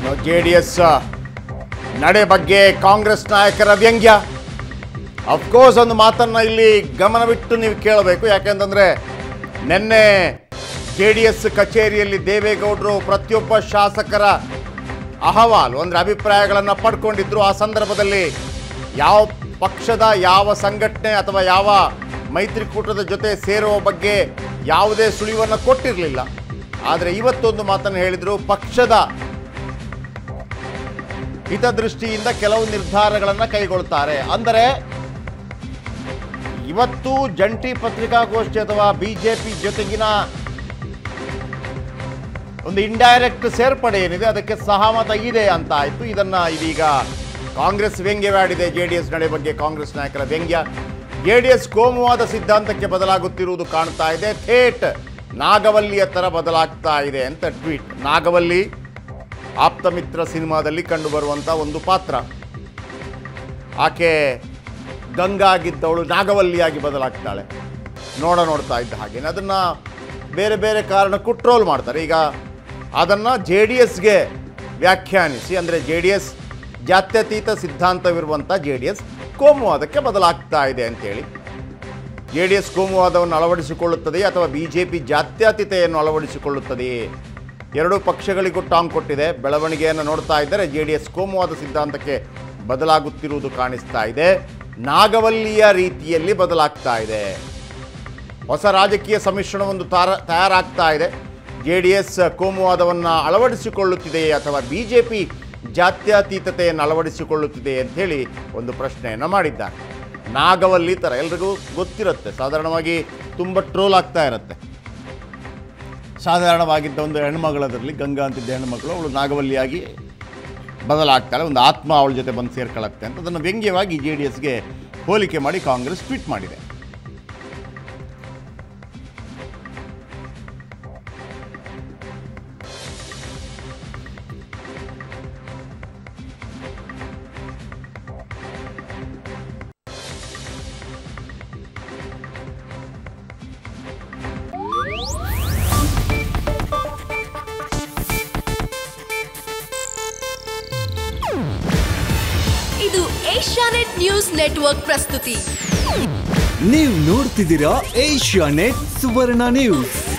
J D S ನಡೆ ಬಗ್ಗೆ ಕಾಂಗ್ರೆಸ್ ನಾಯಕರ ವ್ಯಂಗ್ಯ ಅಫ್ಕೋರ್ಸ್ ಒಂದು ಮಾತನ್ನ ಇಲ್ಲಿ ಗಮನವಿಟ್ಟು ನೀವು ಕೇಳಬೇಕು ಯಾಕೆಂತಂದ್ರೆ ನಿನ್ನೆ ಜೆ ಡಿ ಎಸ್ ಕಚೇರಿಯಲ್ಲಿ ದೇವೇಗೌಡರು ಪ್ರತಿಯೊಬ್ಬ ಶಾಸಕರ ಅಹವಾಲು ಅಂದರೆ ಅಭಿಪ್ರಾಯಗಳನ್ನು ಪಡ್ಕೊಂಡಿದ್ರು ಆ ಸಂದರ್ಭದಲ್ಲಿ ಯಾವ ಪಕ್ಷದ ಯಾವ ಸಂಘಟನೆ ಅಥವಾ ಯಾವ ಮೈತ್ರಿಕೂಟದ ಜೊತೆ ಸೇರುವ ಬಗ್ಗೆ ಯಾವುದೇ ಸುಳಿವನ್ನು ಕೊಟ್ಟಿರಲಿಲ್ಲ ಆದರೆ ಇವತ್ತೊಂದು ಮಾತನ್ನು ಹೇಳಿದರು ಪಕ್ಷದ ಹಿತದೃಷ್ಟಿಯಿಂದ ಕೆಲವು ನಿರ್ಧಾರಗಳನ್ನು ಕೈಗೊಳ್ತಾರೆ ಅಂದರೆ ಇವತ್ತು ಜಂಟಿ ಪತ್ರಿಕಾಗೋಷ್ಠಿ ಅಥವಾ ಬಿಜೆಪಿ ಜೊತೆಗಿನ ಒಂದು ಇಂಡೈರೆಕ್ಟ್ ಸೇರ್ಪಡೆ ಏನಿದೆ ಅದಕ್ಕೆ ಸಹಮತ ಇದೆ ಅಂತ ಆಯಿತು ಇದನ್ನ ಇದೀಗ ಕಾಂಗ್ರೆಸ್ ವ್ಯಂಗ್ಯವಾಡಿದೆ ಜೆ ಡಿ ಎಸ್ ನಡೆ ಬಗ್ಗೆ ಕಾಂಗ್ರೆಸ್ ನಾಯಕರ ವ್ಯಂಗ್ಯ ಜೆ ಡಿ ಎಸ್ ಕೋಮುವಾದ ಸಿದ್ಧಾಂತಕ್ಕೆ ಬದಲಾಗುತ್ತಿರುವುದು ಕಾಣ್ತಾ ಇದೆ ಥೇಟ್ ನಾಗವಲ್ಲಿಯ ಥರ ಬದಲಾಗ್ತಾ ಇದೆ ಅಂತ ಟ್ವೀಟ್ ನಾಗವಲ್ಲಿ ಆಪ್ತಮಿತ್ರ ಸಿನಿಮಾದಲ್ಲಿ ಕಂಡುಬರುವಂಥ ಒಂದು ಪಾತ್ರ ಆಕೆ ಗಂಗಾ ಆಗಿದ್ದವಳು ನಾಗವಲ್ಲಿಯಾಗಿ ಬದಲಾಗ್ತಾಳೆ ನೋಡ ನೋಡ್ತಾ ಇದ್ದ ಹಾಗೆ ಅದನ್ನು ಬೇರೆ ಬೇರೆ ಕಾರಣಕ್ಕೂ ಟ್ರೋಲ್ ಮಾಡ್ತಾರೆ ಈಗ ಅದನ್ನು ಜೆ ಡಿ ಎಸ್ಗೆ ವ್ಯಾಖ್ಯಾನಿಸಿ ಅಂದರೆ ಜೆ ಡಿ ಎಸ್ ಜಾತ್ಯತೀತ ಸಿದ್ಧಾಂತವಿರುವಂಥ ಜೆ ಡಿ ಎಸ್ ಕೋಮುವಾದಕ್ಕೆ ಬದಲಾಗ್ತಾ ಇದೆ ಅಂತೇಳಿ ಜೆ ಡಿ ಎಸ್ ಕೋಮುವಾದವನ್ನು ಅಳವಡಿಸಿಕೊಳ್ಳುತ್ತದೆಯೇ ಅಥವಾ ಬಿ ಜೆ ಪಿ ಜಾತ್ಯತೀತೆಯನ್ನು ಅಳವಡಿಸಿಕೊಳ್ಳುತ್ತದೆಯೇ ಎರಡೂ ಪಕ್ಷಗಳಿಗೂ ಟಾಂಗ್ ಕೊಟ್ಟಿದೆ ಬೆಳವಣಿಗೆಯನ್ನು ನೋಡ್ತಾ ಇದ್ದರೆ ಜೆ ಡಿ ಎಸ್ ಕೋಮುವಾದ ಸಿದ್ಧಾಂತಕ್ಕೆ ಬದಲಾಗುತ್ತಿರುವುದು ಕಾಣಿಸ್ತಾ ಇದೆ ನಾಗವಲ್ಲಿಯ ರೀತಿಯಲ್ಲಿ ಬದಲಾಗ್ತಾ ಇದೆ ಹೊಸ ರಾಜಕೀಯ ಸಮ್ಮಿಶ್ರಣವೊಂದು ತಾರ ತಯಾರಾಗ್ತಾ ಇದೆ ಜೆ ಡಿ ಎಸ್ ಕೋಮುವಾದವನ್ನು ಅಳವಡಿಸಿಕೊಳ್ಳುತ್ತಿದೆಯೇ ಅಥವಾ ಬಿ ಜೆ ಪಿ ಜಾತ್ಯತೀತತೆಯನ್ನು ಅಳವಡಿಸಿಕೊಳ್ಳುತ್ತಿದೆ ಅಂಥೇಳಿ ಒಂದು ಪ್ರಶ್ನೆಯನ್ನು ಮಾಡಿದ್ದಾರೆ ನಾಗವಲ್ಲಿ ಥರ ಎಲ್ರಿಗೂ ಗೊತ್ತಿರುತ್ತೆ ಸಾಧಾರಣವಾಗಿ ತುಂಬ ಟ್ರೋಲ್ ಆಗ್ತಾ ಇರುತ್ತೆ ಸಾಧಾರಣವಾಗಿದ್ದ ಒಂದು ಹೆಣ್ಮಗಳದರಲ್ಲಿ ಗಂಗಾ ಅಂತಿದ್ದ ಹೆಣ್ಮಗಳು ಅವಳು ನಾಗವಲ್ಲಿಯಾಗಿ ಬದಲಾಗ್ತಾಳೆ ಒಂದು ಆತ್ಮ ಅವಳ ಜೊತೆ ಬಂದು ಸೇರ್ಕೊಳ್ಳುತ್ತೆ ಅಂತ ಅದನ್ನು ವ್ಯಂಗ್ಯವಾಗಿ ಜೆ ಡಿ ಎಸ್ಗೆ ಹೋಲಿಕೆ ಮಾಡಿ ಕಾಂಗ್ರೆಸ್ ಟ್ವೀಟ್ ಮಾಡಿದೆ ಇದು ಏಷ್ಯಾನೆಟ್ ನ್ಯೂಸ್ ನೆಟ್ವರ್ಕ್ ಪ್ರಸ್ತುತಿ ನೀವು ನೋಡ್ತಿದ್ದೀರಾ ಏಷ್ಯಾ ನೆಟ್ ಸುವರ್ಣ ನ್ಯೂಸ್